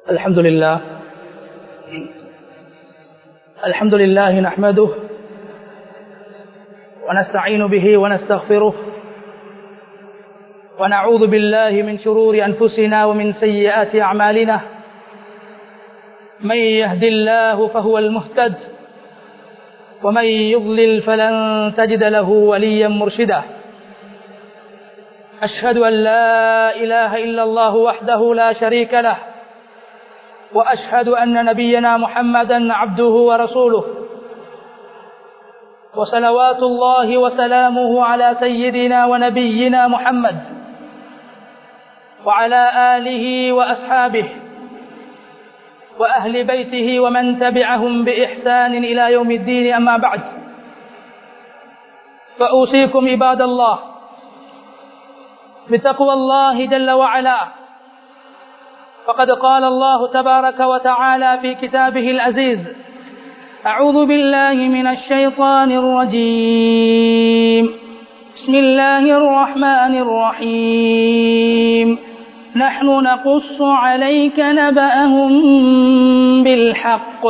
الحمد لله الحمد لله نحمده ونستعين به ونستغفره ونعوذ بالله من شرور أنفسنا ومن سيئات أعمالنا من يهد الله فهو المهتد ومن يضلل فلن تجد له وليا مرشدا أشهد أن لا إله إلا الله وحده لا شريك له وأشهد أن نبينا محمدا عبده ورسوله وصلوات الله وسلامه على سيدنا ونبينا محمد وعلى آله وأصحابه وأهل بيته ومن تبعهم بإحسان إلى يوم الدين أما بعد فأوصيكم عباد الله بتقوى الله جل وعلا فقد قال الله تبارك وتعالى في كتابه العزيز أعوذ بالله من الشيطان الرجيم بسم الله الرحمن الرحيم نحن نقص عليك نبأهم بالحق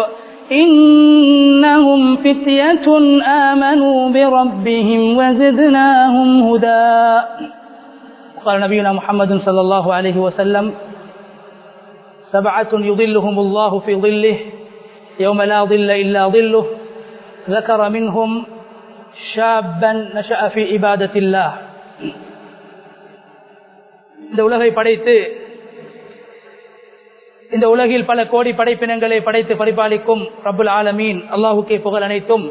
إنهم فتية آمنوا بربهم وزدناهم هدى قال نبينا محمد صلى الله عليه وسلم سبعة يظلهم الله في ظله يوم لا ظل إلا ظله ذكر منهم شابا نشأ في عبادة الله இந்த உலகை படைத்து இந்த உலகில் பல கோடி படைப்பினங்களை படைத்து பரிபாலிக்கும் ரபுல் ஆலமீன் அல்லாஹுக்கே புகழ் அனைத்தும்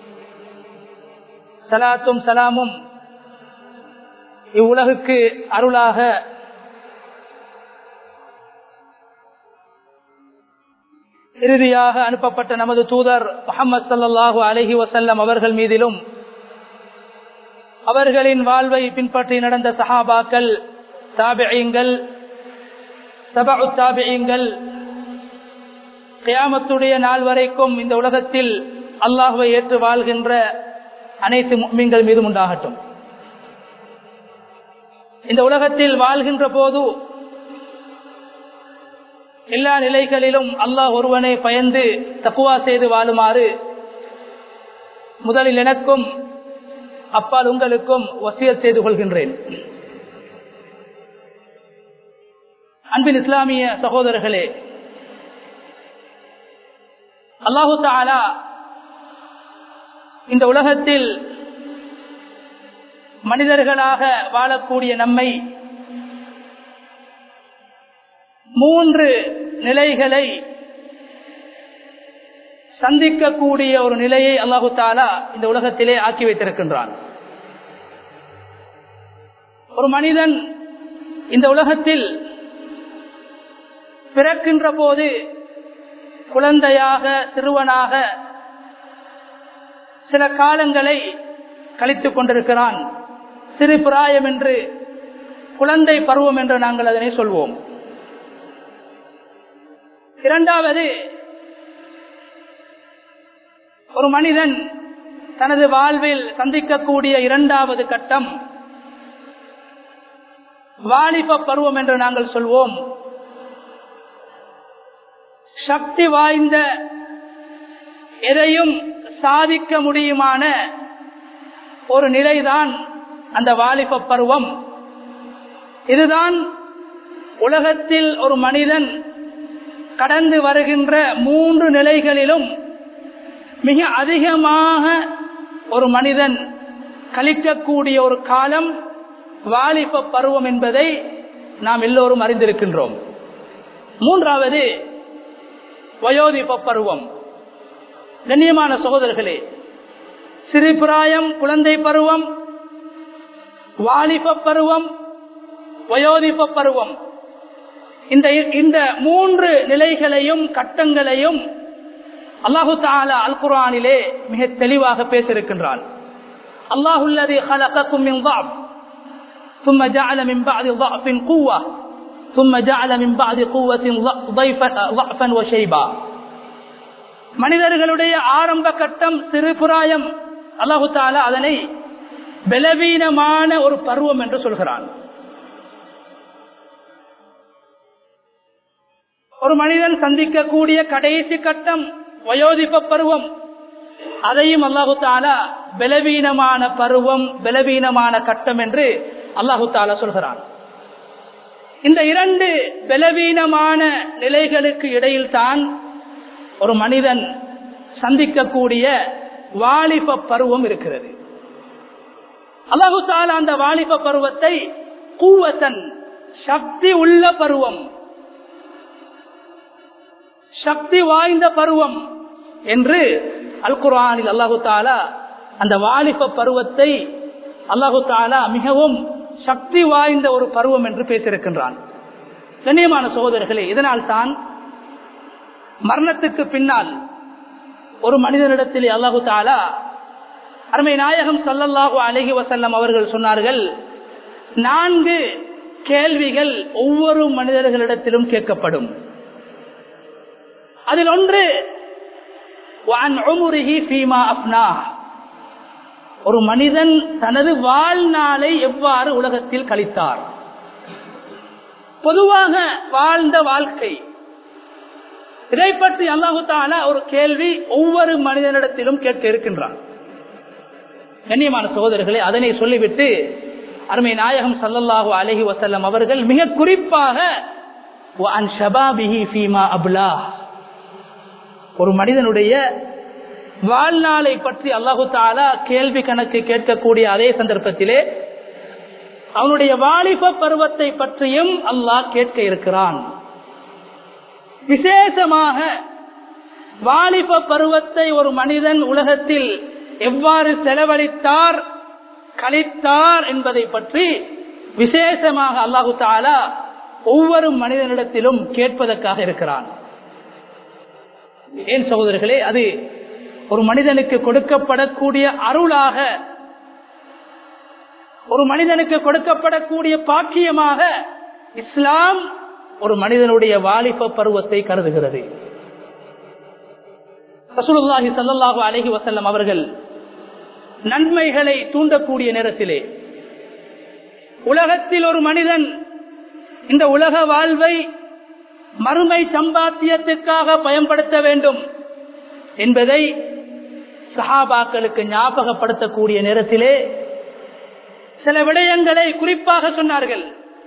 சலாத்தும் சலாமும் இவ்வுலகுக்கு அருளாக இறுதியாக அனுப்பப்பட்ட நமது தூதர் முகமது சல்லாஹூ அலஹி வசல்லம் அவர்கள் மீதிலும் அவர்களின் வாழ்வை பின்பற்றி நடந்த சஹாபாக்கள் தாபியங்கள் சபு தாபியங்கள் கியாமத்துடைய நாள் வரைக்கும் இந்த உலகத்தில் அல்லாஹுவை ஏற்று வாழ்கின்ற அனைத்து மீன்கள் மீதும் உண்டாகட்டும் இந்த உலகத்தில் வாழ்கின்ற போது எல்லா நிலைகளிலும் அல்லாஹ் ஒருவனை பயந்து தப்புவா செய்து வாழுமாறு முதலில் எனக்கும் அப்பால் உங்களுக்கும் வசியல் செய்து கொள்கின்றேன் அன்பின் இஸ்லாமிய சகோதரர்களே அல்லாஹு தாலா இந்த உலகத்தில் மனிதர்களாக வாழக்கூடிய நம்மை மூன்று நிலைகளை சந்திக்கக்கூடிய ஒரு நிலையை அல்லாஹு தாலா இந்த உலகத்திலே ஆக்கி வைத்திருக்கின்றான் ஒரு மனிதன் இந்த உலகத்தில் பிறக்கின்ற போது குழந்தையாக சிறுவனாக சில காலங்களை கழித்துக் கொண்டிருக்கிறான் சிறு பிராயம் என்று குழந்தை பருவம் என்று நாங்கள் அதனை சொல்வோம் இரண்டாவது ஒரு மனிதன் தனது வாழ்வில் சந்திக்கக்கூடிய இரண்டாவது கட்டம் வாலிப பருவம் என்று நாங்கள் சொல்வோம் சக்தி வாய்ந்த எதையும் சாதிக்க முடியுமான ஒரு நிலைதான் அந்த வாலிப பருவம் இதுதான் உலகத்தில் ஒரு மனிதன் கடந்து வருகின்ற மூன்று நிலைகளிலும் மிக அதிகமாக ஒரு மனிதன் கழிக்கக்கூடிய ஒரு காலம் வாலிப பருவம் என்பதை நாம் எல்லோரும் அறிந்திருக்கின்றோம் மூன்றாவது வயோதிப பருவம் கண்ணியமான சகோதரர்களே சிறு பிராயம் குழந்தை பருவம் வாலிப பருவம் வயோதிப பருவம் இந்த இந்த மூன்று நிலைகளையும் கட்டங்களையும் அல்லாஹு தாலா அல் குரானிலே மிக தெளிவாக பேசியிருக்கின்றான் அல்லாஹுல்லதி خلقكم من ضعف ثم جعل من بعد ضعف قوة ثم جعل من بعد قوة ضعفا وشيبا மனிதர்களுடைய ஆரம்ப கட்டம் சிறு புராயம் அல்லாஹு தாலா அதனை பலவீனமான ஒரு பருவம் என்று சொல்கிறான் ஒரு மனிதன் சந்திக்கக்கூடிய கடைசி கட்டம் வயோதிப்ப பருவம் அதையும் அல்லாஹு தாலா பலவீனமான பருவம் பலவீனமான கட்டம் என்று அல்லாஹு தாலா சொல்கிறான் இந்த இரண்டு பலவீனமான நிலைகளுக்கு இடையில் தான் ஒரு மனிதன் சந்திக்கக்கூடிய வாலிப பருவம் இருக்கிறது அல்லாஹு தாலா அந்த வாலிப பருவத்தை கூவத்தன் சக்தி உள்ள பருவம் சக்தி வாய்ந்த பருவம் என்று அல் குரானில் அல்லாஹு தாலா அந்த வாலிப பருவத்தை அல்லாஹு தாலா மிகவும் சக்தி வாய்ந்த ஒரு பருவம் என்று பேசியிருக்கின்றான் கண்ணியமான சகோதரர்களே இதனால் தான் மரணத்துக்கு பின்னால் ஒரு மனிதனிடத்தில் அல்லாஹு தாலா அருமை நாயகம் சல்லல்லாஹு அலஹி வசல்லம் அவர்கள் சொன்னார்கள் நான்கு கேள்விகள் ஒவ்வொரு மனிதர்களிடத்திலும் கேட்கப்படும் அதில் ஒன்று ஒரு மனிதன் தனது வாழ்நாளை எவ்வாறு உலகத்தில் கழித்தார் பொதுவாக வாழ்ந்த வாழ்க்கை இதை பற்றி அல்லாஹு தாலா ஒரு கேள்வி ஒவ்வொரு மனிதனிடத்திலும் கேட்க இருக்கின்றான் கண்ணியமான சகோதரர்களே அதனை சொல்லிவிட்டு அருமை நாயகம் சல்லல்லாஹு அலஹி வசல்லம் அவர்கள் மிக குறிப்பாக ஒரு மனிதனுடைய வாழ்நாளை பற்றி அல்லாஹு தாலா கேள்வி கணக்கு கேட்கக்கூடிய அதே சந்தர்ப்பத்திலே அவனுடைய வாலிப பருவத்தை பற்றியும் அல்லாஹ் கேட்க இருக்கிறான் விசேஷமாக வாலிப பருவத்தை ஒரு மனிதன் உலகத்தில் எவ்வாறு செலவழித்தார் கழித்தார் என்பதை பற்றி விசேஷமாக அல்லாஹு தாலா ஒவ்வொரு மனிதனிடத்திலும் கேட்பதற்காக இருக்கிறான் ஏன் சகோதரர்களே அது ஒரு மனிதனுக்கு கொடுக்கப்படக்கூடிய அருளாக ஒரு மனிதனுக்கு கொடுக்கப்படக்கூடிய பாக்கியமாக இஸ்லாம் ஒரு மனிதனுடைய வாலிப பருவத்தை கருதுகிறது ரசூலுல்லாஹி சல்லாஹூ அலஹி வசல்லம் அவர்கள் நன்மைகளை தூண்டக்கூடிய நேரத்திலே உலகத்தில் ஒரு மனிதன் இந்த உலக வாழ்வை மறுமை சம்பாத்தியத்துக்காக பயன்படுத்த வேண்டும் என்பதை சஹாபாக்களுக்கு ஞாபகப்படுத்தக்கூடிய நேரத்திலே சில விடயங்களை குறிப்பாக சொன்னார்கள்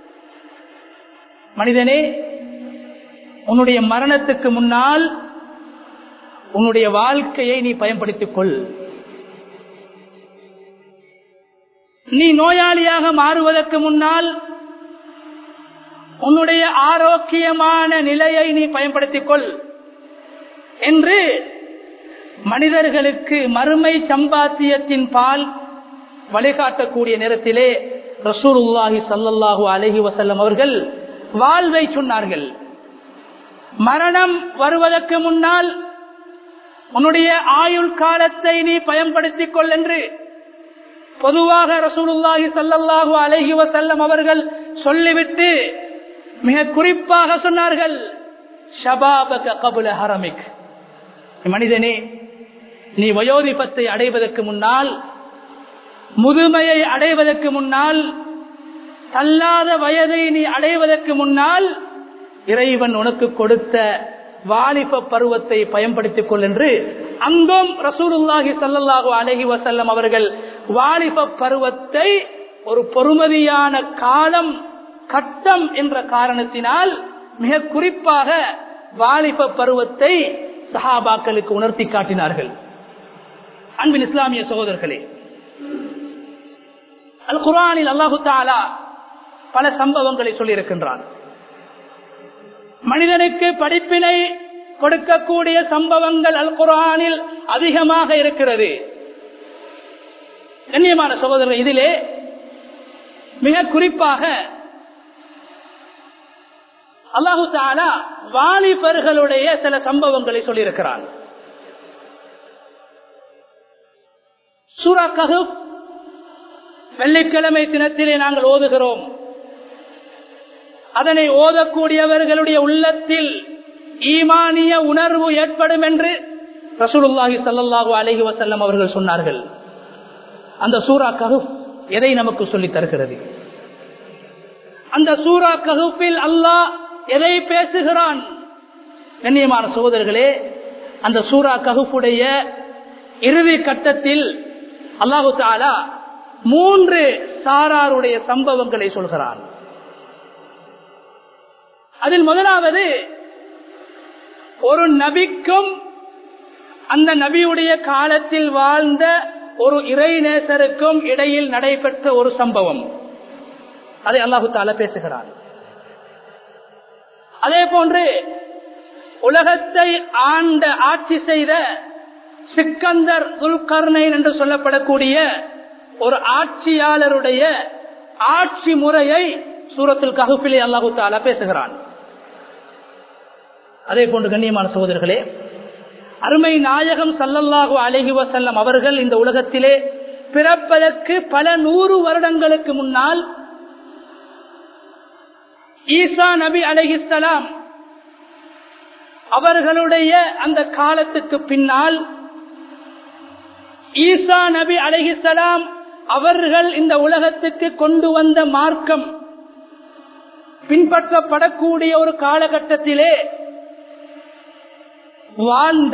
மனிதனே உன்னுடைய மரணத்துக்கு முன்னால் உன்னுடைய வாழ்க்கையை நீ பயன்படுத்திக் கொள் நீ நோயாளியாக மாறுவதற்கு முன்னால் உன்னுடைய ஆரோக்கியமான நிலையை நீ பயன்படுத்திக் கொள் என்று மனிதர்களுக்கு மறுமை சம்பாத்தியத்தின் பால் வழிகாட்டக்கூடிய நேரத்திலே ரசூலுல்லாஹி சல்லல்லாஹு அலஹி வசல்லம் அவர்கள் வாழ்வை சொன்னார்கள் மரணம் வருவதற்கு முன்னால் உன்னுடைய ஆயுள் காலத்தை நீ பயன்படுத்திக் கொள் என்று பொதுவாக ரசூலுல்லாஹி சல்லல்லாஹு அலஹி வசல்லம் அவர்கள் சொல்லிவிட்டு மிக குறிப்பாக சொன்னார்கள் ஷபாபக கபுல ஹரமிக் மனிதனே நீ வயோதிபத்தை அடைவதற்கு முன்னால் முதுமையை அடைவதற்கு முன்னால் தள்ளாத வயதை நீ அடைவதற்கு முன்னால் இறைவன் உனக்கு கொடுத்த வாலிப பருவத்தை பயன்படுத்திக் கொள் என்று அங்கும் ரசூலுல்லாஹி சல்லாஹூ அலஹி வசல்லம் அவர்கள் வாலிப பருவத்தை ஒரு பொறுமதியான காலம் கட்டம் என்ற காரணத்தினால் மிக குறிப்பாக வாலிப பருவத்தை சஹாபாக்களுக்கு உணர்த்தி காட்டினார்கள் அன்பின் இஸ்லாமிய சகோதரர்களே அல் குரானில் அல்லாஹு தாலா பல சம்பவங்களை சொல்லியிருக்கின்றான் மனிதனுக்கு படிப்பினை கொடுக்கக்கூடிய சம்பவங்கள் அல் குரானில் அதிகமாக இருக்கிறது கண்ணியமான சகோதரர் இதிலே மிக குறிப்பாக அல்லாஹு தாலா வாலிபர்களுடைய சில சம்பவங்களை சொல்லியிருக்கிறான் சூரா கஹப் வெள்ளிக்கிழமை தினத்திலே நாங்கள் ஓதுகிறோம் அதனை ஓதக்கூடியவர்களுடைய உள்ளத்தில் ஈமானிய உணர்வு ஏற்படும் என்று ரசூலுல்லாஹி சல்லாஹூ அலஹி வசல்லம் அவர்கள் சொன்னார்கள் அந்த சூரா கஹுப் எதை நமக்கு சொல்லித் தருகிறது அந்த சூரா கஹுப்பில் அல்லாஹ் எதை பேசுகிறான் கண்ணியமான சகோதரர்களே அந்த சூரா ககுப்புடைய இறுதி கட்டத்தில் அல்லாஹு தாலா மூன்று சாராருடைய சம்பவங்களை சொல்கிறான் அதில் முதலாவது ஒரு நபிக்கும் அந்த நபியுடைய காலத்தில் வாழ்ந்த ஒரு இறைநேசருக்கும் இடையில் நடைபெற்ற ஒரு சம்பவம் அதை அல்லாஹு தாலா பேசுகிறார் அதே போன்று உலகத்தை ஆண்ட ஆட்சி செய்த சிக்கந்தர் துல்கர்ணைன் என்று சொல்லப்படக்கூடிய ஒரு ஆட்சியாளருடைய ஆட்சி முறையை சூரத்தில் ககுப்பிலே அல்லாஹு தாலா பேசுகிறான் அதே போன்று கண்ணியமான சகோதரர்களே அருமை நாயகம் சல்லல்லாஹு அலஹி வசல்லம் அவர்கள் இந்த உலகத்திலே பிறப்பதற்கு பல நூறு வருடங்களுக்கு முன்னால் ஈசா நபி அலஹிசலாம் அவர்களுடைய அந்த காலத்துக்கு பின்னால் ஈசா நபி அலஹிசலாம் அவர்கள் இந்த உலகத்துக்கு கொண்டு வந்த மார்க்கம் பின்பற்றப்படக்கூடிய ஒரு காலகட்டத்திலே வாழ்ந்த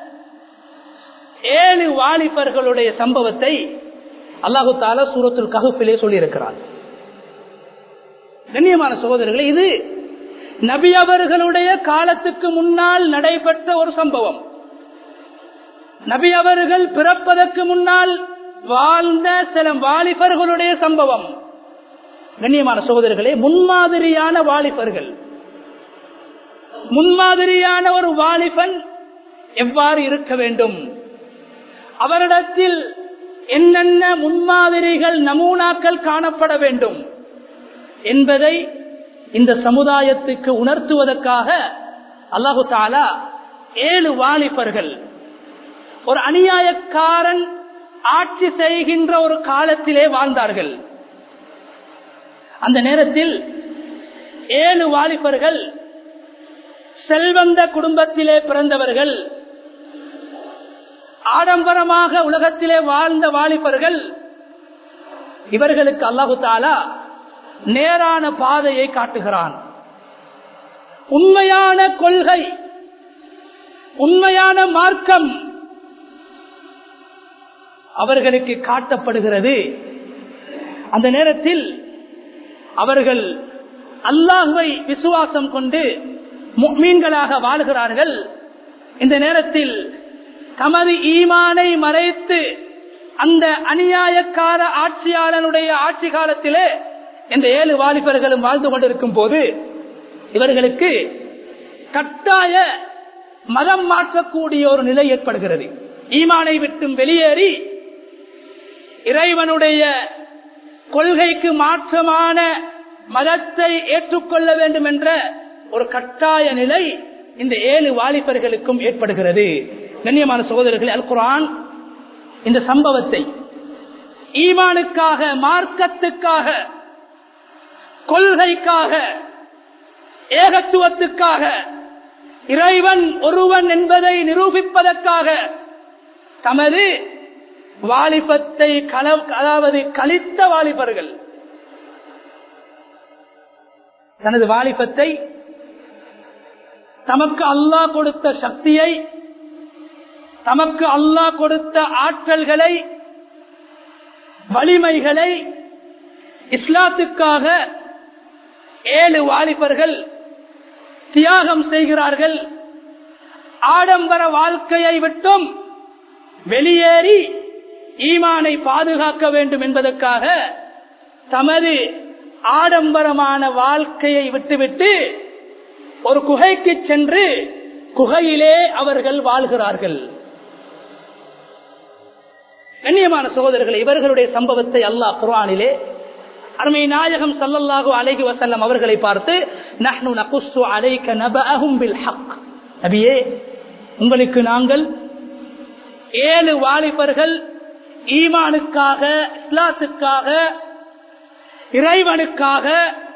ஏழு வாலிபர்களுடைய சம்பவத்தை அல்லாஹு தாலா சூரத்துல் ககுப்பிலே சொல்லியிருக்கிறார் கண்ணியமான சகோதரர்களே இது நபி அவர்களுடைய காலத்துக்கு முன்னால் நடைபெற்ற ஒரு சம்பவம் நபி அவர்கள் பிறப்பதற்கு முன்னால் வாழ்ந்த சில வாலிபர்களுடைய சம்பவம் கண்ணியமான சகோதரர்களே முன்மாதிரியான வாலிபர்கள் முன்மாதிரியான ஒரு வாலிபன் எவ்வாறு இருக்க வேண்டும் அவரிடத்தில் என்னென்ன முன்மாதிரிகள் நமூனாக்கள் காணப்பட வேண்டும் என்பதை இந்த சமுதாயத்துக்கு உணர்த்துவதற்காக அல்லாஹு தாலா ஏழு வாலிபர்கள் ஒரு அநியாயக்காரன் ஆட்சி செய்கின்ற ஒரு காலத்திலே வாழ்ந்தார்கள் அந்த நேரத்தில் ஏழு வாலிபர்கள் செல்வந்த குடும்பத்திலே பிறந்தவர்கள் ஆடம்பரமாக உலகத்திலே வாழ்ந்த வாலிபர்கள் இவர்களுக்கு அல்லாஹு தாலா நேரான பாதையை காட்டுகிறான் உண்மையான கொள்கை உண்மையான மார்க்கம் அவர்களுக்கு காட்டப்படுகிறது அந்த நேரத்தில் அவர்கள் அல்லாஹுவை விசுவாசம் கொண்டு மீன்களாக வாழ்கிறார்கள் இந்த நேரத்தில் தமது ஈமானை மறைத்து அந்த அநியாயக்கார ஆட்சியாளனுடைய ஆட்சி காலத்திலே இந்த ஏழு வாலிபர்களும் வாழ்ந்து கொண்டிருக்கும் போது இவர்களுக்கு கட்டாய மதம் மாற்றக்கூடிய ஒரு நிலை ஏற்படுகிறது ஈமானை விட்டும் வெளியேறி இறைவனுடைய கொள்கைக்கு மாற்றமான மதத்தை ஏற்றுக்கொள்ள வேண்டும் என்ற ஒரு கட்டாய நிலை இந்த ஏழு வாலிபர்களுக்கும் ஏற்படுகிறது கண்ணியமான சகோதரர்கள் அல் குரான் இந்த சம்பவத்தை ஈமானுக்காக மார்க்கத்துக்காக கொள்கைக்காக ஏகத்துவத்துக்காக இறைவன் ஒருவன் என்பதை நிரூபிப்பதற்காக தமது வாலிபத்தை அதாவது கழித்த வாலிபர்கள் தனது வாலிபத்தை தமக்கு அல்லாஹ் கொடுத்த சக்தியை தமக்கு அல்லாஹ் கொடுத்த ஆற்றல்களை வலிமைகளை இஸ்லாத்துக்காக ஏழு வாலிபர்கள் தியாகம் செய்கிறார்கள் ஆடம்பர வாழ்க்கையை விட்டும் வெளியேறி ஈமானை பாதுகாக்க வேண்டும் என்பதற்காக தமது ஆடம்பரமான வாழ்க்கையை விட்டுவிட்டு ஒரு குகைக்கு சென்று குகையிலே அவர்கள் வாழ்கிறார்கள் கண்ணியமான சகோதரர்கள் இவர்களுடைய சம்பவத்தை அல்லாஹ் குர்ஆனிலே அருமை நாயகம் சல்லல்லாஹு அலைஹி வஸல்லம் அவர்களை பார்த்து நஹ்னு நகுஸ்ஸு அலைக நபஅஹும் பில் ஹக் நபியே உங்களுக்கு நாங்கள் ஏழு வாலிபர்கள் ஈமானுக்காக இஸ்லாத்துக்காக இறைவனுக்காக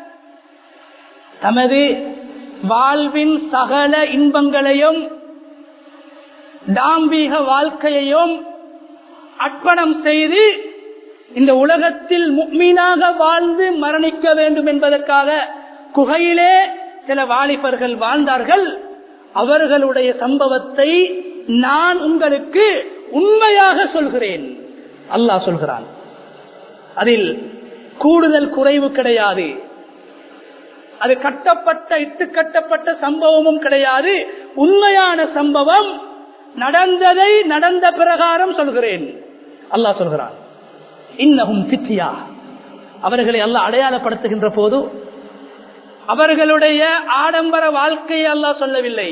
தமது வாழ்வின் சகல இன்பங்களையும் தாம்பீக வாழ்க்கையையும் அர்ப்பணம் செய்து இந்த உலகத்தில் முக்மீனாக வாழ்ந்து மரணிக்க வேண்டும் என்பதற்காக குகையிலே சில வாலிபர்கள் வாழ்ந்தார்கள் அவர்களுடைய சம்பவத்தை நான் உங்களுக்கு உண்மையாக சொல்கிறேன் அல்லாஹ் சொல்கிறான் அதில் கூடுதல் குறைவு கிடையாது அது கட்டப்பட்ட இட்டு கட்டப்பட்ட சம்பவமும் கிடையாது உண்மையான சம்பவம் நடந்ததை நடந்த பிரகாரம் சொல்கிறேன் அல்லாஹ் சொல்கிறான் இன்னகும் பித்தியா அவர்களை அல்லாஹ் அடையாளப்படுத்துகின்ற போது அவர்களுடைய ஆடம்பர வாழ்க்கையை அல்லாஹ் சொல்லவில்லை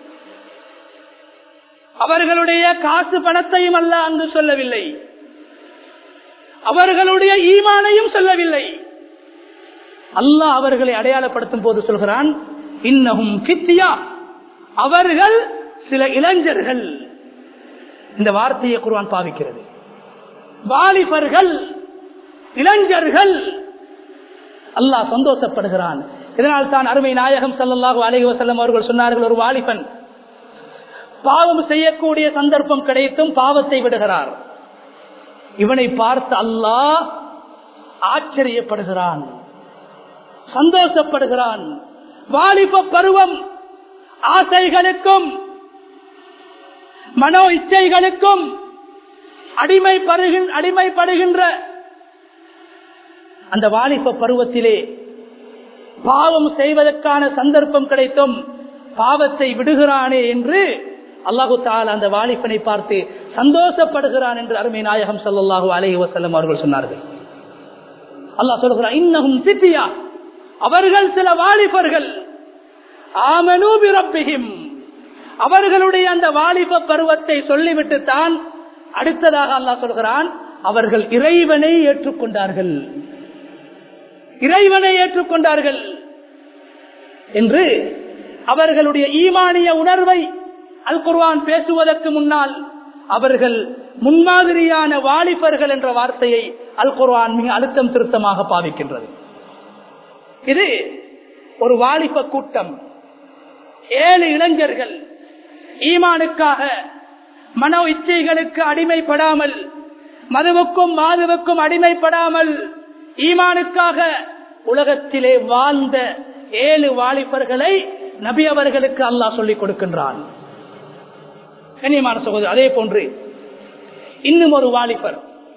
அவர்களுடைய காசு பணத்தையும் அல்ல அங்கு சொல்லவில்லை அவர்களுடைய ஈமானையும் சொல்லவில்லை அல்லாஹ் அவர்களை அடையாளப்படுத்தும் போது சொல்கிறான் இன்னகும் பித்தியா அவர்கள் சில இளைஞர்கள் இந்த வார்த்தையை குருவான் பாவிக்கிறது வாலிபர்கள் இளைஞர்கள் அல்லாஹ் சந்தோஷப்படுகிறான் இதனால் தான் அருமை நாயகம் சல்லல்லாஹு அலைஹி வஸல்லம் அவர்கள் சொன்னார்கள் ஒரு வாலிபன் பாவம் செய்யக்கூடிய சந்தர்ப்பம் கிடைத்தும் பாவத்தை விடுகிறார் இவனை பார்த்து அல்லாஹ் ஆச்சரியப்படுகிறான் சந்தோஷப்படுகிறான் வாலிப பருவம் ஆசைகளுக்கும் மனோ இச்சைகளுக்கும் அடிமை அடிமைப்படுகின்ற அந்த வாலிப பருவத்திலே பாவம் செய்வதற்கான சந்தர்ப்பம் கிடைத்தும் பாவத்தை விடுகிறானே என்று அல்லாஹு தால் அந்த வாலிபனை பார்த்து சந்தோஷப்படுகிறான் என்று அருமை நாயகம் சல்லாஹூ அலஹி வசல்லம் அவர்கள் சொன்னார்கள் அல்லாஹ் சொல்கிறான் இன்னகும் சித்தியா அவர்கள் சில வாலிபர்கள் ஆமனூபி ரப்பிஹிம் அவர்களுடைய அந்த வாலிப பருவத்தை சொல்லிவிட்டு தான் அடுத்ததாக அல்லாஹ் சொல்கிறான் அவர்கள் இறைவனை ஏற்றுக்கொண்டார்கள் இறைவனை ஏற்றுக்கொண்டார்கள் என்று அவர்களுடைய ஈமானிய உணர்வை அல் குர்வான் பேசுவதற்கு முன்னால் அவர்கள் முன்மாதிரியான வாலிபர்கள் என்ற வார்த்தையை அல் குர்வான் மிக அழுத்தம் திருத்தமாக பாவிக்கின்றது இது ஒரு வாலிப கூட்டம் ஏழு இளைஞர்கள் ஈமானுக்காக மனோ இச்சைகளுக்கு அடிமைப்படாமல் மதுவுக்கும் மாதுவுக்கும் அடிமைப்படாமல் ஈமானுக்காக உலகத்திலே வாழ்ந்த ஏழு வாலிபர்களை நபி அவர்களுக்கு அல்லாஹ் சொல்லிக் கொடுக்கின்றான் கண்ணியமான சகோதரர் அதே போன்று இன்னும் ஒரு வாலிபர்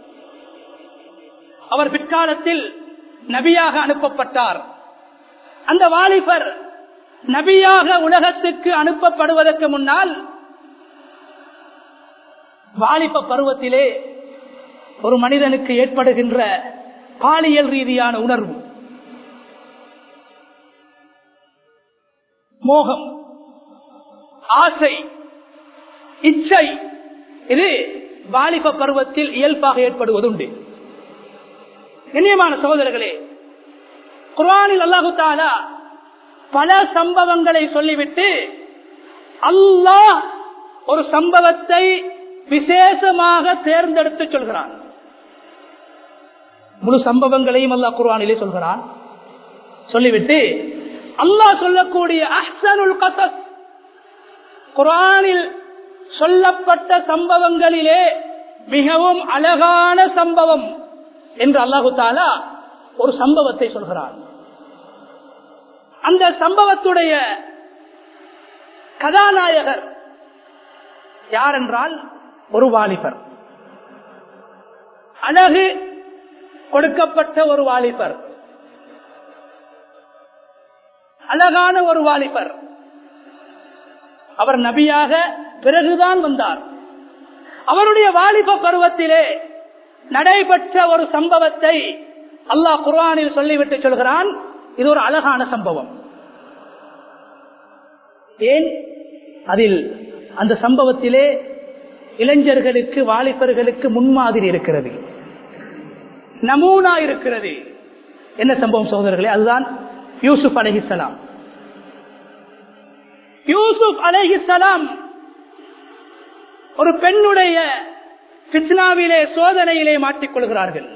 அவர் பிற்காலத்தில் நபியாக அனுப்பப்பட்டார் அந்த வாலிபர் நபியாக உலகத்துக்கு அனுப்பப்படுவதற்கு முன்னால் வாலிப பருவத்திலே ஒரு மனிதனுக்கு ஏற்படுகின்ற பாலியல் ரீதியான உணர்வு மோகம் ஆசை இச்சை இது வாலிப பருவத்தில் இயல்பாக ஏற்படுவதுண்டு கண்ணியமான சகோதரர்களே குரானில் அல்லாஹு தாலா பல சம்பவங்களை சொல்லிவிட்டு அல்லாஹ் ஒரு சம்பவத்தை விசேஷமாக தேர்ந்தெடுத்து சொல்கிறான் முழு சம்பவங்களையும் அல்லாஹ் குர்ஆனிலே சொல்கிறான் சொல்லிவிட்டு அல்லாஹ் சொல்லக்கூடிய அஹ்சனுல் கசஸ் குர்ஆனில் சொல்லப்பட்ட சம்பவங்களிலே மிகவும் அழகான சம்பவம் என்று அல்லாஹு தாலா ஒரு சம்பவத்தை சொல்கிறான் அந்த சம்பவத்துடைய கதாநாயகர் யார் என்றால் ஒரு வாலிபர் அழகு கொடுக்கப்பட்ட ஒரு வாலிபர் அழகான ஒரு வாலிபர் அவர் நபியாக பிறகுதான் வந்தார் அவருடைய வாலிப பருவத்திலே நடைபெற்ற ஒரு சம்பவத்தை அல்லாஹ் குர்ஆனில் சொல்லிவிட்டு சொல்கிறான் இது ஒரு அழகான சம்பவம் ஏன் அதில் அந்த சம்பவத்திலே இளைஞர்களுக்கு வாலிபர்களுக்கு முன்மாதிரி இருக்கிறது நமூனா இருக்கிறது என்ன சம்பவம் சகோதரர்களே அதுதான் யூசுப் அலஹிசலாம் யூசுப் அலஹிசலாம் ஒரு பெண்ணுடைய பித்னாவிலே சோதனையிலே மாட்டிக்கொள்கிறார்கள்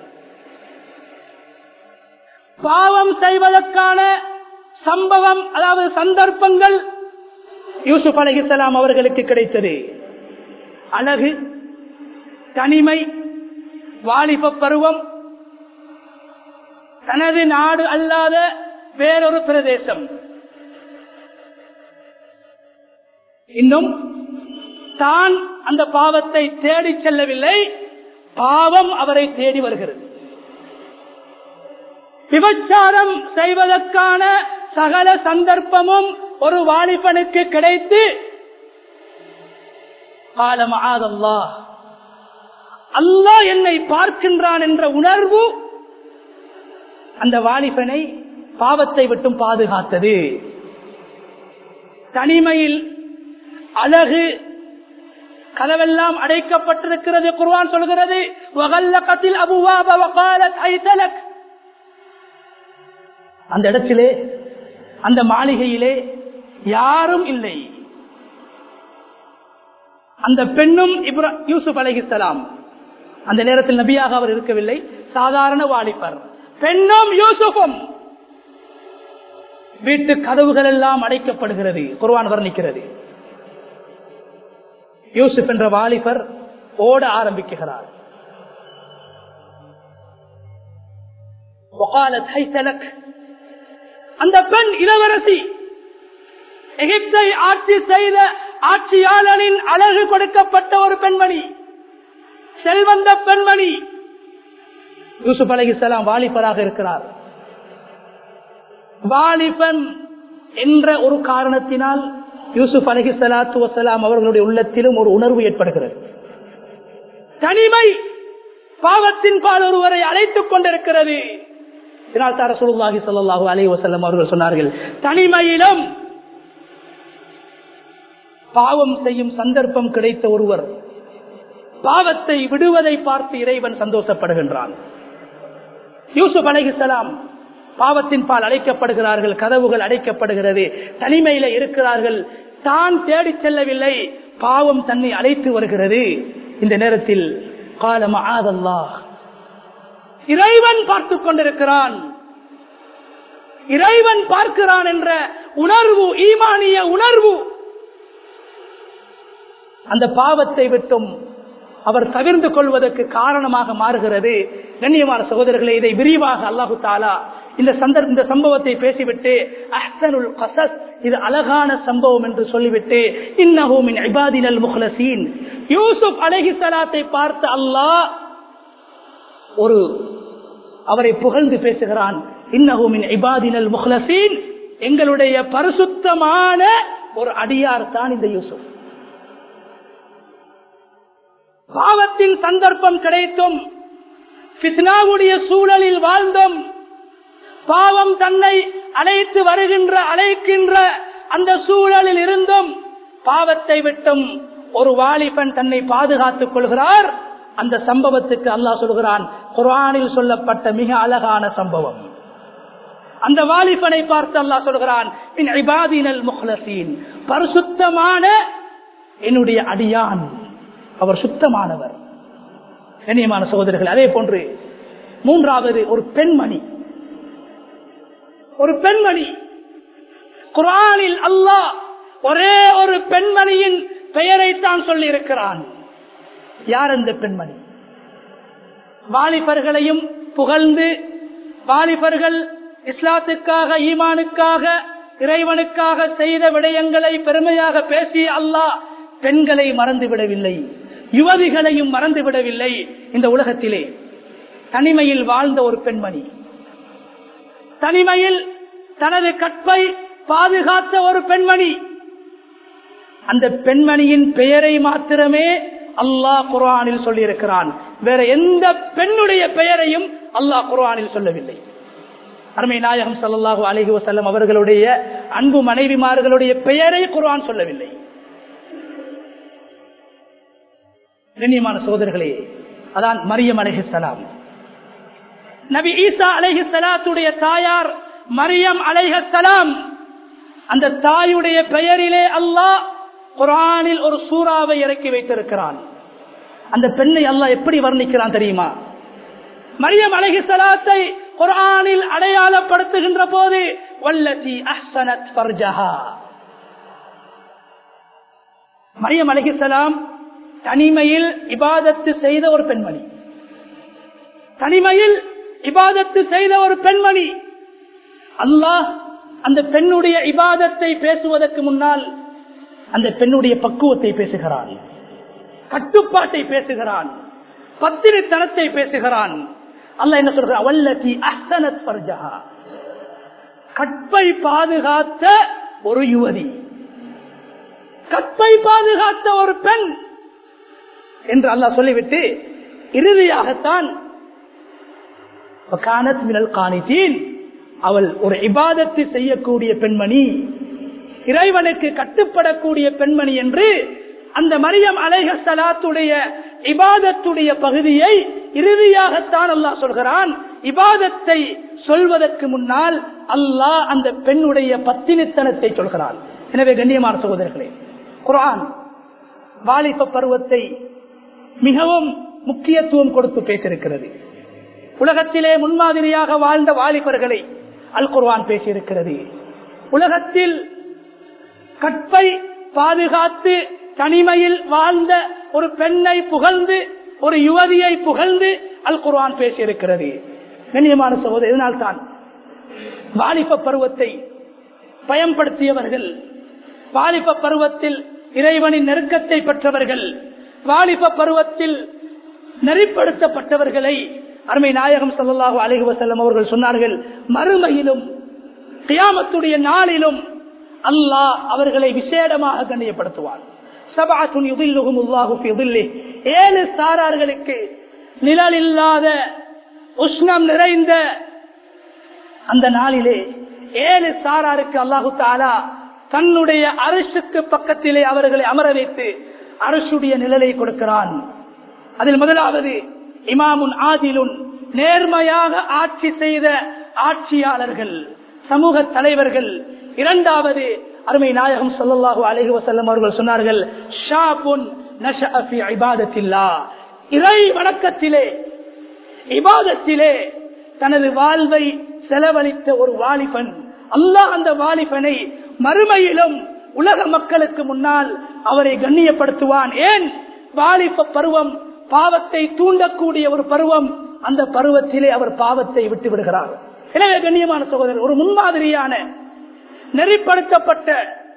பாவம் செய்வதற்கான சம்பவம் அதாவது சந்தர்ப்பங்கள் யூசுப் அலஹிசலாம் அவர்களுக்கு கிடைத்தது அழகு தனிமை வாலிப பருவம் தனது நாடு அல்லாத வேறொரு பிரதேசம் இன்னும் தான் அந்த பாவத்தை தேடி செல்லவில்லை பாவம் அவரை தேடி வருகிறது விபச்சாரம் செய்வதற்கான சகல சந்தர்ப்பமும் ஒரு வாலிபனுக்கு கிடைத்து காலம் ஆதல்லா அல்லாஹ் என்னை பார்க்கின்றான் என்ற உணர்வு அந்த வாலிபனை பாவத்தை விட்டும் பாதுகாத்தது தனிமையில் அழகு கதவெல்லாம் அடைக்கப்பட்டிருக்கிறது குர்வான் சொல்கிறது வகல்லகத்தில் அபுவாப வகாலத் ஐதலக் அந்த இடத்திலே அந்த மாளிகையிலே யாரும் இல்லை அந்த பெண்ணும் இப்ரா யூசுப் அலைஹிஸ்ஸலாம் அந்த நேரத்தில் நபியாக அவர் இருக்கவில்லை சாதாரண வாலிபர் பெண்ணும் யூசுஃபும் வீட்டு கதவுகள் எல்லாம் அடைக்கப்படுகிறது குர்வான் வர்ணிக்கிறது யூசுப் என்ற வாலிபர் ஓட ஆரம்பிக்கிறார் وقالت هيت لك அந்த பெண் இளவரசி எகிப்தை ஆட்சி செய்த ஆட்சியாளனின் அழகு கொடுக்கப்பட்ட ஒரு பெண்மணி செல்வந்த பெண்மணி யூசுப் அலகிசலாம் வாலிபராக இருக்கிறார் வாலிபன் என்ற ஒரு காரணத்தினால் யூசுப் அலஹி சலாத்து வசலாம் அவர்களுடைய உள்ளத்திலும் ஒரு உணர்வு ஏற்படுகிறது தனிமை பாவத்தின் பால் ஒருவரை அழைத்துக் கொண்டிருக்கிறது இதனால் தார சுல்லாஹி சொல்லாஹு அலை வசல்லம் அவர்கள் சொன்னார்கள் தனிமையிலும் பாவம் செய்யும் சந்தர்ப்பம் கிடைத்த ஒருவர் பாவத்தை விடுவதை பார்த்து இறைவன் சந்தோஷப்படுகின்றான் யூசுப் அலைஹிசலாம் பாவத்தின் பால் அடைக்கப்படுகிறார்கள் கதவுகள் அடைக்கப்படுகிறது தனிமையில இருக்கிறார்கள் தான் தேடி செல்லவில்லை பாவம் தன்னை அழைத்து வருகிறது இந்த நேரத்தில் காலம் ஆதல்லா இறைவன் பார்த்து கொண்டிருக்கிறான் இறைவன் பார்க்கிறான் என்ற உணர்வு ஈமானிய உணர்வு அந்த பாவத்தை விட்டும் அவர் தவிர்ந்து கொள்வதற்கு காரணமாக மாறுகிறது கண்ணியமான சகோதரர்களை இதை விரிவாக அல்லாஹு தாலா இந்த சந்தர்ப்ப இந்த சம்பவத்தை பேசிவிட்டு அஹ்சனுல் கசஸ் இது அழகான சம்பவம் என்று சொல்லிவிட்டு இன்னஹூமின் இபாதினல் முஹ்லசீன் யூசுப் அலஹி சலாத்தை பார்த்து அல்லாஹ் ஒரு அவரை புகழ்ந்து பேசுகிறான் இன்னஹூமின் இபாதினல் முஹ்லசீன் எங்களுடைய பரிசுத்தமான ஒரு அடியார் தான் இந்த யூசுப் பாவத்தின் சந்தர்ப்பம் கிடைத்தும் பித்னாவுடைய சூழலில் வாழ்ந்தும் பாவம் தன்னை அழைத்து வருகின்ற அழைக்கின்ற அந்த சூழலில் இருந்தும் பாவத்தை விட்டும் ஒரு வாலிபன் தன்னை பாதுகாத்துக் கொள்கிறார் அந்த சம்பவத்துக்கு அல்லாஹ் சொல்கிறான் குரானில் சொல்லப்பட்ட மிக அழகான சம்பவம் அந்த வாலிபனை பார்த்து அல்லாஹ் சொல்கிறான் பரிசுத்தமான என்னுடைய அடியான் அவர் சுத்தமானவர் கண்ணியமான சகோதரர்கள் அதே போன்று மூன்றாவது ஒரு பெண்மணி ஒரு பெண்மணி குரானில் அல்லாஹ் ஒரே ஒரு பெண்மணியின் பெயரைத்தான் சொல்லி இருக்கிறான் யார் அந்த பெண்மணி வாலிபர்களையும் புகழ்ந்து வாலிபர்கள் இஸ்லாத்துக்காக ஈமானுக்காக இறைவனுக்காக செய்த விடயங்களை பெருமையாக பேசி அல்லாஹ் பெண்களை மறந்துவிடவில்லை யுவதிகளையும் மறந்துவிடவில்லை இந்த உலகத்திலே தனிமையில் வாழ்ந்த ஒரு பெண்மணி தனிமையில் தனது கற்பை பாதுகாத்த ஒரு பெண்மணி அந்த பெண்மணியின் பெயரை மாத்திரமே அல்லாஹ் குரானில் சொல்லி இருக்கிறான் வேற எந்த பெண்ணுடைய பெயரையும் அல்லாஹ் குரானில் சொல்லவில்லை அருமை நாயகம் சல்லாஹூ அலஹி வசல்லம் அவர்களுடைய அன்பு மனைவிமார்களுடைய பெயரை குரான் சொல்லவில்லை கண்ணியமான சோதர்களே அதான் மரியம் அலஹி சலாம் நபி ஈசா அலஹி சலாத்துடைய தாயார் மரியம் அலைஹலாம் அந்த தாயுடைய பெயரிலே அல்லாஹ் குரானில் ஒரு சூறாவை இறக்கி வைத்திருக்கிறான் அந்த பெண்ணை அல்லாஹ் எப்படி வர்ணிக்கிறான் தெரியுமா மரியம் அழகி சலாத்தை குரானில் அடையாளப்படுத்துகின்ற போது வல்லதி அஹ்சனத் ஃபர்ஜஹா மரியம் அழகிசலாம் தனிமையில் இபாதத்து செய்த ஒரு பெண்மணி தனிமையில் இபாதத்து செய்த ஒரு பெண்மணி அல்லாஹ் அந்த பெண்ணுடைய இபாதத்தை பேசுவதற்கு முன்னால் அந்த பெண்ணுடைய பக்குவத்தை பேசுகிறான் கட்டுப்பாட்டை பேசுகிறான் பத்திரித்தனத்தை பேசுகிறான் அல்ல என்ன சொல்கிறான் வல்லதி அஹ்சனத் பர்ஜஹா கற்பை பாதுகாத்த ஒரு யுவதி கற்பை பாதுகாத்த ஒரு பெண் என்று அல்லாஹ் சொல்லிவிட்டு இறுதியாகத்தான் கானத் மினல் காணித்தீன் அவள் ஒரு இபாதத்தை செய்யக்கூடிய பெண்மணி இறைவனுக்கு கட்டுப்படக்கூடிய பெண்மணி என்று அந்த மரியம் அலைஹ சலாத்துடைய இபாதத்துடைய பகுதியை இறுதியாகத்தான் அல்லாஹ் சொல்கிறான் இபாதத்தை சொல்வதற்கு முன்னால் அல்லாஹ் அந்த பெண்ணுடைய பத்தினித்தனத்தை சொல்கிறான் எனவே கண்ணியமான சகோதரர்களே குரான் வாலிப பருவத்தை மிகவும் முக்கியத்துவம் கொடுத்து பேசியிருக்கிறது உலகத்திலே முன்மாதிரியாக வாழ்ந்த வாலிபர்களை அல் குர்வான் பேசியிருக்கிறது உலகத்தில் கற்பை பாதுகாத்து தனிமையில் வாழ்ந்த ஒரு பெண்ணை புகழ்ந்து ஒரு யுவதியை புகழ்ந்து அல் குர்வான் பேசியிருக்கிறது கண்ணியமான சகோதரர் இதனால்தான் வாலிப பருவத்தை பயன்படுத்தியவர்கள் வாலிப பருவத்தில் இறைவனின் நெருக்கத்தை பெற்றவர்கள் வாலிப பருவத்தில் நெறிப்படுத்தப்பட்டவர்களை அருமை நாயகம் சல்லாஹூ அலஹி வசல்லம் அவர்கள் சொன்னார்கள் மறுமையிலும் கியாமத்துடைய நாளிலும் அல்லாஹ் அவர்களை விசேடமாக கண்ணியப்படுத்துவார் ஏழு சாரார்களுக்கு நிழல் இல்லாத உஷ்ணம் நிறைந்த அந்த நாளிலே ஏழு சாராருக்கு அல்லாஹு தாலா தன்னுடைய அரசுக்கு பக்கத்திலே அவர்களை அமர வைத்து அரசுடைய நிழலை கொடுக்கிறான் அதில் முதலாவது இமாமுன் ஆதிலுன் நேர்மையாக ஆட்சி செய்த ஆட்சியாளர்கள் சமூக தலைவர்கள் இரண்டாவது அருமை நாயகம் சொல்லல்லாஹு அலஹி வசல்லம் அவர்கள் சொன்னார்கள் இறை வணக்கத்திலே இபாதத்திலே தனது வாழ்வை செலவழித்த ஒரு வாலிபன் அல்லாஹ் அந்த வாலிபனை மறுமையிலும் உலக மக்களுக்கு முன்னால் அவரை கண்ணியப்படுத்துவான் ஏன் வாலிப பருவம் பாவத்தை தூண்டக்கூடிய ஒரு பருவம் அந்த பருவத்திலே அவர் பாவத்தை விட்டு விடுகிறார் எனவே கண்ணியமான சகோதரர் ஒரு முன்மாதிரியான நெறிப்படுத்தப்பட்ட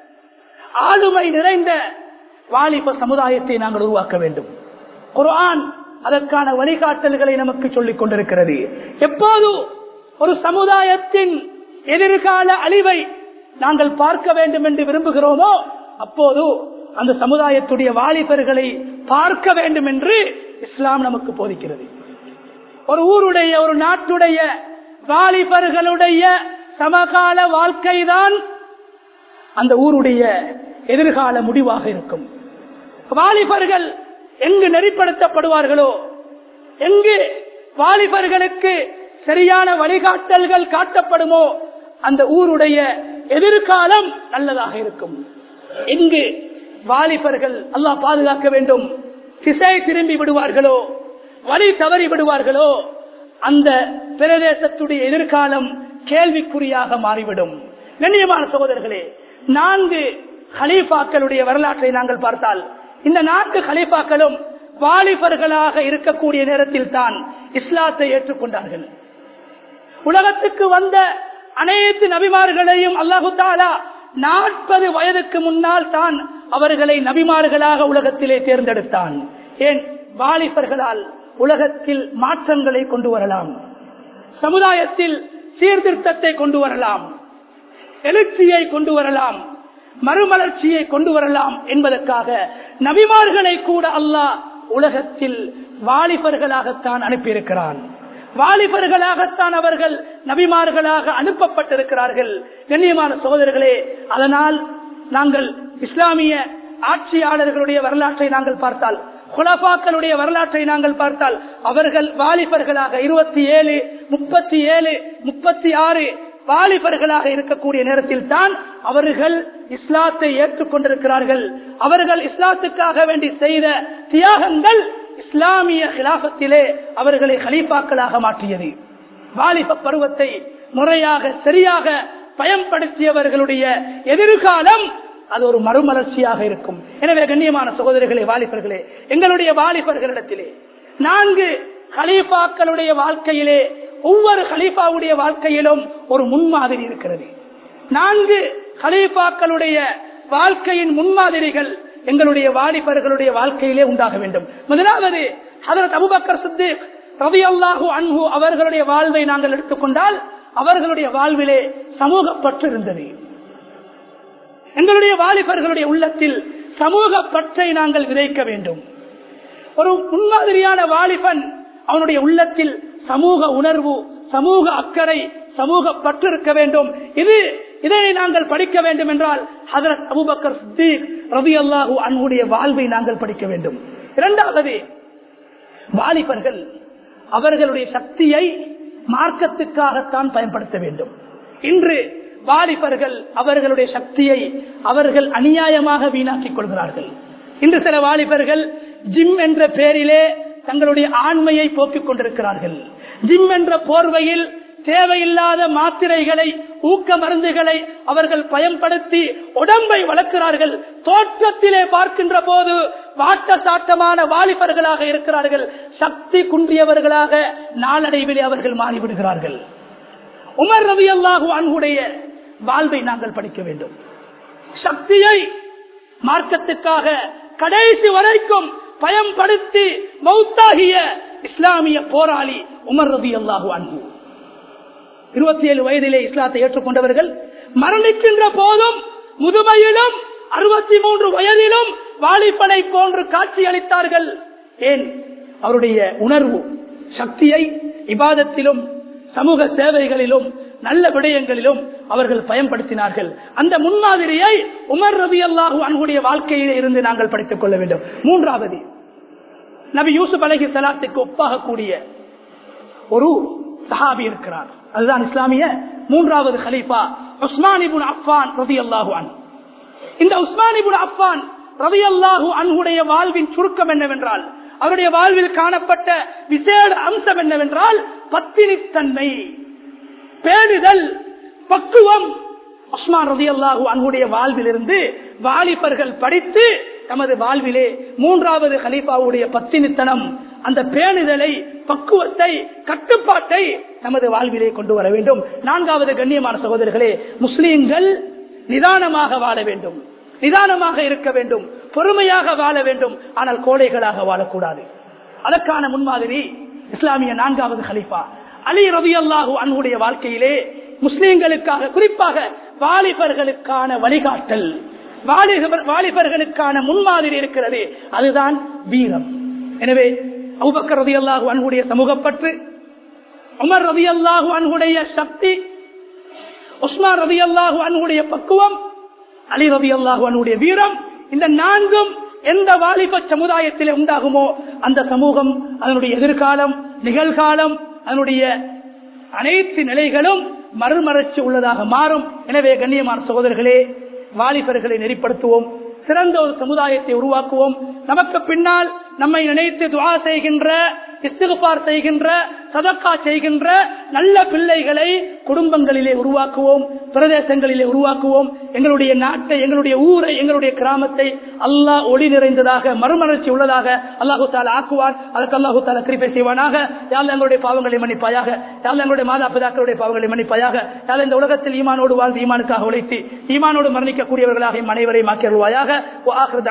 ஆளுமை நிறைந்த வாலிப சமுதாயத்தை நாங்கள் உருவாக்க வேண்டும் குர்ஆன் அதற்கான வழிகாட்டல்களை நமக்கு சொல்லிக் கொண்டிருக்கிறது எப்போது ஒரு சமுதாயத்தின் எதிர்கால அழிவை நாங்கள் பார்க்க வேண்டும் என்று விரும்புகிறோமோ அப்போது அந்த சமுதாயத்துடைய வாலிபர்களை பார்க்க வேண்டும் என்று இஸ்லாம் நமக்கு போதிக்கிறது ஒரு ஊருடைய ஒரு நாட்டுடைய வாலிபர்களுடைய சமகால வாழ்க்கைதான் அந்த ஊருடைய எதிர்கால முடிவாக இருக்கும் வாலிபர்கள் எங்கு நெறிப்படுத்தப்படுவார்களோ எங்கு வாலிபர்களுக்கு சரியான வழிகாட்டல்கள் காட்டப்படுமோ அந்த ஊருடைய எதிர்காலம் நல்லதாக இருக்கும் எங்கு வாலிபர்கள் அல்லாஹ் பாதுகாக்க வேண்டும் திசை திரும்பி விடுவார்களோ வழி தவறி விடுவார்களோ அந்த பிரதேசத்துடைய எதிர்காலம் கேள்விக்குறியாக மாறிவிடும் கண்ணியமான சகோதரர்களே நான்கு ஹலீஃபாக்களுடைய வரலாற்றை நாங்கள் பார்த்தால் இந்த நான்கு ஹலீஃபாக்களும் வாலிபர்களாக இருக்கக்கூடிய நேரத்தில் தான் இஸ்லாத்தை ஏற்றுக்கொண்டார்கள் உலகத்துக்கு வந்த அனைத்து நபிமார்களையும் அல்லாஹு தாலா நாற்பது வயதுக்கு முன்னால் தான் அவர்களை நபிமார்களாக உலகத்திலே தேர்ந்தெடுத்தான் ஏன் வாலிபர்களால் உலகத்தில் மாற்றங்களை கொண்டு வரலாம் சமுதாயத்தில் சீர்திருத்தத்தை கொண்டு வரலாம் எழுச்சியை கொண்டு வரலாம் மறுமலர்ச்சியை கொண்டு வரலாம் என்பதற்காக நபிமார்களை கூட அல்லாஹ் உலகத்தில் வாலிபர்களாகத்தான் அனுப்பியிருக்கிறான் வாலிபர்களாகத்தான் அவர்கள் நபிமார்களாக அனுப்பப்பட்டிருக்கிறார்கள் கண்ணியமான சகோதரர்களே அதனால் நாங்கள் இஸ்லாமிய ஆட்சியாளர்களுடைய வரலாற்றை நாங்கள் பார்த்தால் குலபாக்களுடைய வரலாற்றை நாங்கள் பார்த்தால் அவர்கள் வாலிபர்களாக இருபத்தி ஏழு முப்பத்தி ஏழு முப்பத்தி ஆறு வாலிபர்களாக இருக்கக்கூடிய நேரத்தில் தான் அவர்கள் இஸ்லாத்தை ஏற்றுக்கொண்டிருக்கிறார்கள் அவர்கள் இஸ்லாத்துக்காக வேண்டி செய்த தியாகங்கள் இஸ்லாமிய கிலாபத்திலே அவர்களை ஹலீஃபாக்களாக மாற்றியது வாலிப பருவத்தை முறையாக சரியாக பயன்படுத்தியவர்களுடைய எதிர்காலம் அது ஒரு மறுமலர்ச்சியாக இருக்கும் எனவே கண்ணியமான சகோதரர்களே வாலிபர்களே எங்களுடைய வாலிபர்களிடத்திலே நான்கு ஹலீஃபாக்களுடைய வாழ்க்கையிலே ஒவ்வொரு ஹலீஃபாவுடைய வாழ்க்கையிலும் ஒரு முன்மாதிரி இருக்கிறது நான்கு ஹலீஃபாக்களுடைய வாழ்க்கையின் முன்மாதிரிகள் எங்களுடைய வாலிபர்களுடைய வாழ்க்கையிலே உண்டாக வேண்டும் முதலாவது ஹதரத் அபுபக்கர் சித்திக் ரவி அல்லாஹு அன்ஹு அவர்களுடைய வாழ்வை நாங்கள் எடுத்துக்கொண்டால் அவர்களுடைய வாழ்விலே சமூக பற்று இருந்தது எங்களுடைய வாலிபர்களுடைய உள்ளத்தில் சமூக பற்றை நாங்கள் விதைக்க வேண்டும் ஒரு முன்மாதிரியான வாலிபன் அவனுடைய உள்ளத்தில் சமூக உணர்வு சமூக அக்கறை சமூக பற்று இருக்க வேண்டும் இது இதை நாங்கள் படிக்க வேண்டும் என்றால் ஹதரத் அபுபக்கர் சித்தீக் ரவி அல்லாஹூ அன்புடைய வாழ்வை நாங்கள் படிக்க வேண்டும் இரண்டாவது வாலிபர்கள் அவர்களுடைய சக்தியை மார்க்கத்துக்காகத்தான் பயன்படுத்த வேண்டும் இன்று வாலிபர்கள் அவர்களுடைய சக்தியை அவர்கள் அநியாயமாக வீணாக்கிக் கொள்கிறார்கள் இன்று சில வாலிபர்கள் ஜிம் என்ற பெயரிலே தங்களுடைய ஆண்மையை போக்கிக் கொண்டிருக்கிறார்கள் ஜிம் என்ற போர்வையில் தேவையில்லாத மாத்திரைகளை ஊக்க மருந்துகளை அவர்கள் பயன்படுத்தி உடம்பை வளர்க்கிறார்கள் தோற்றத்திலே பார்க்கின்ற போது வாட்ட சாட்டமான வாலிபர்களாக இருக்கிறார்கள் சக்தி குன்றியவர்களாக நாளடைவிலே அவர்கள் மாறிவிடுகிறார்கள் உமர் ரவி அல்லாஹு அன்புடைய வாழ்வை நாங்கள் படிக்க வேண்டும் சக்தியை மார்க்கத்துக்காக கடைசி வரைக்கும் பயன்படுத்தி மௌத்தாகிய இஸ்லாமிய போராளி உமர் ரவி அல்லாஹு அன்பு இருபத்தி ஏழு வயதிலே இஸ்லாத்தை ஏற்றுக்கொண்டவர்கள் மரணிக்கின்ற போதும் முதுமையிலும் அறுபத்தி மூன்று வயதிலும் வாலிபனை போன்று காட்சி அளித்தார்கள் ஏன் அவருடைய உணர்வு சக்தியை இபாதத்திலும் சமூக சேவைகளிலும் நல்ல விடயங்களிலும் அவர்கள் பயன்படுத்தினார்கள் அந்த முன்மாதிரியை உமர் ரவி அல்லாஹு அன்புடைய வாழ்க்கையிலே இருந்து நாங்கள் படித்துக் கொள்ள வேண்டும் மூன்றாவது நபி யூசுப் அலஹி சலாத்துக்கு ஒப்பாகக்கூடிய ஒரு சஹாபி இருக்கிறார் அதுதான் இஸ்லாமிய மூன்றாவது ஹலீஃபா உஸ்மானிபுன் அஃபான் ரவி அல்லாஹு அன் இந்த உஸ்மானிபுன் அஃபான் ரவி அல்லாஹு அன்ஹுடைய வாழ்வின் சுருக்கம் என்னவென்றால் அவருடைய வாழ்வில் காணப்பட்ட விசேட அம்சம் என்னவென்றால் பத்தினித்தன்மை பேணுதல் பக்குவம் உஸ்மான் ரதி அல்லாஹூ அன்னுடைய வாழ்விலிருந்து வாலிபர்கள் படித்து தமது வாழ்விலே மூன்றாவது ஹலீஃபாவுடைய பத்தினித்தனம் அந்த பேணுதலை பக்குவத்தை கட்டுப்பாட்டை நமது வாழ்விலே கொண்டு வர வேண்டும் நான்காவது கண்ணியமான சகோதரர்களே முஸ்லீம்கள் நிதானமாக வாழ வேண்டும் நிதானமாக இருக்க வேண்டும் பொறுமையாக வாழ வேண்டும் ஆனால் கோழைகளாக வாழக்கூடாது அதற்கான முன்மாதிரி இஸ்லாமிய நான்காவது ஹலீஃபா அலி ரவி அல்லாஹூ அன்புடைய வாழ்க்கையிலே முஸ்லீம்களுக்காக குறிப்பாக வாலிபர்களுக்கான வழிகாட்டல் வாலிபர் வாலிபர்களுக்கான முன்மாதிரி இருக்கிறது அதுதான் வீரம் எனவே அவுபக்கர் ரதி அல்லாஹு அன்புடைய சமூகப்பற்று உமர் ரதி அல்லாஹு அன்புடைய சக்தி உஸ்மான் ரதி அல்லாஹு அன்புடைய பக்குவம் அலி ரதி அல்லாஹு அன்புடைய வீரம் இந்த நான்கும் எந்த வாலிப சமுதாயத்தில் உண்டாகுமோ அந்த சமூகம் அதனுடைய எதிர்காலம் நிகழ்காலம் அதனுடைய அனைத்து நிலைகளும் மறுமறைச்சு உள்ளதாக மாறும் எனவே கண்ணியமான சகோதரர்களே வாலிபர்களை நெறிப்படுத்துவோம் சிறந்த ஒரு சமுதாயத்தை உருவாக்குவோம் நமக்கு பின்னால் நம்மை நினைத்து துவா செய்கின்ற இஸ்திகுபார் செய்கின்ற சதக்கா செய்கின்ற நல்ல பிள்ளைகளை குடும்பங்களிலே உருவாக்குவோம் பிரதேசங்களிலே உருவாக்குவோம் எங்களுடைய நாட்டை எங்களுடைய ஊரை எங்களுடைய கிராமத்தை அல்லாஹ் ஒளி நிறைந்ததாக மறுமலர்ச்சி உள்ளதாக அல்லாஹு தால ஆக்குவார் அதற்கு அல்லாஹு தால கிருப்பை செய்வானாக யாழ் எங்களுடைய பாவங்களை மன்னிப்பாயாக யாழ் எங்களுடைய மாதா பிதாக்களுடைய பாவங்களை மன்னிப்பாயாக யாழ் இந்த உலகத்தில் ஈமானோடு வாழ்ந்து ஈமானுக்காக உழைத்து ஈமானோடு மரணிக்கக்கூடியவர்களாக அனைவரையும் ஆக்கியருள்வாயாக